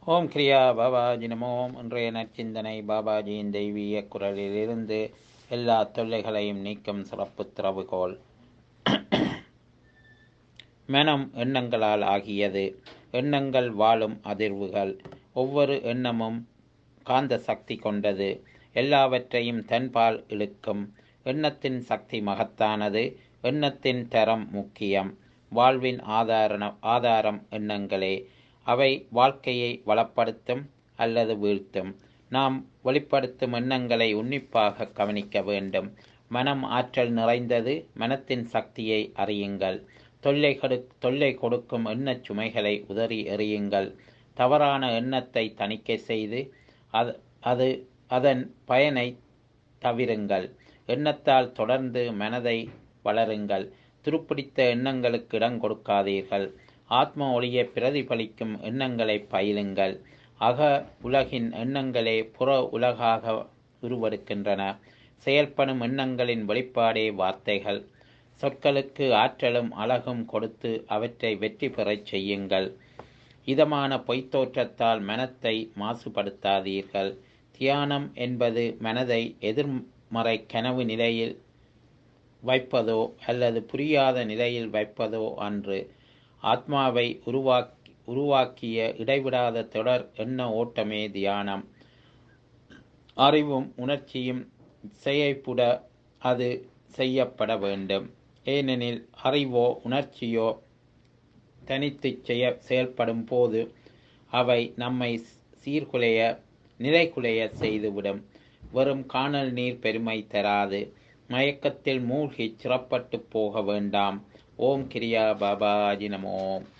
ஓம் கிரியா பாபாஜி நமோம் இன்றைய நற்சிந்தனை பாபாஜியின் தெய்வீக குரலிலிருந்து எல்லா தொல்லைகளையும் நீக்கும் சிறப்பு திறவுகோல் மனம் எண்ணங்களால் ஆகியது எண்ணங்கள் வாழும் அதிர்வுகள் ஒவ்வொரு எண்ணமும் காந்த சக்தி கொண்டது எல்லாவற்றையும் தன்பால் இழுக்கும் எண்ணத்தின் சக்தி மகத்தானது எண்ணத்தின் தரம் முக்கியம் வாழ்வின் ஆதாரண ஆதாரம் எண்ணங்களே அவை வாழ்க்கையை வளப்படுத்தும் அல்லது வீழ்த்தும் நாம் வெளிப்படுத்தும் எண்ணங்களை உன்னிப்பாக கவனிக்க வேண்டும் மனம் ஆற்றல் நிறைந்தது மனத்தின் சக்தியை அறியுங்கள் தொல்லை கொடு தொல்லை கொடுக்கும் எண்ணச் சுமைகளை உதறி எறியுங்கள் தவறான எண்ணத்தை தணிக்கை செய்து அது அது அதன் பயனை தவிருங்கள் எண்ணத்தால் தொடர்ந்து மனதை வளருங்கள் துருப்பிடித்த எண்ணங்களுக்கு இடம் கொடுக்காதீர்கள் ஆத்ம ஒளியை பிரதிபலிக்கும் எண்ணங்களை பயிலுங்கள் அக உலகின் எண்ணங்களே புற உலகாக உருவெடுக்கின்றன செயல்படும் எண்ணங்களின் வெளிப்பாடே வார்த்தைகள் சொற்களுக்கு ஆற்றலும் அழகும் கொடுத்து அவற்றை வெற்றி பெறச் செய்யுங்கள் இதமான பொய்த்தோற்றத்தால் மனத்தை மாசுபடுத்தாதீர்கள் தியானம் என்பது மனதை எதிர்மறை கனவு நிலையில் வைப்பதோ அல்லது புரியாத நிலையில் வைப்பதோ அன்று ஆத்மாவை உருவாக்கி உருவாக்கிய இடைவிடாத தொடர் எண்ண ஓட்டமே தியானம் அறிவும் உணர்ச்சியும் செய்யப்பட அது செய்யப்பட வேண்டும் ஏனெனில் அறிவோ உணர்ச்சியோ தனித்து செய்ய செயல்படும் போது அவை நம்மை சீர்குலைய நிலைகுலைய செய்துவிடும் வெறும் காணல் நீர் பெருமை தராது மயக்கத்தில் மூழ்கி சிறப்பட்டு போக வேண்டாம் ஓம் கிரியா பாபாஜி நமோம்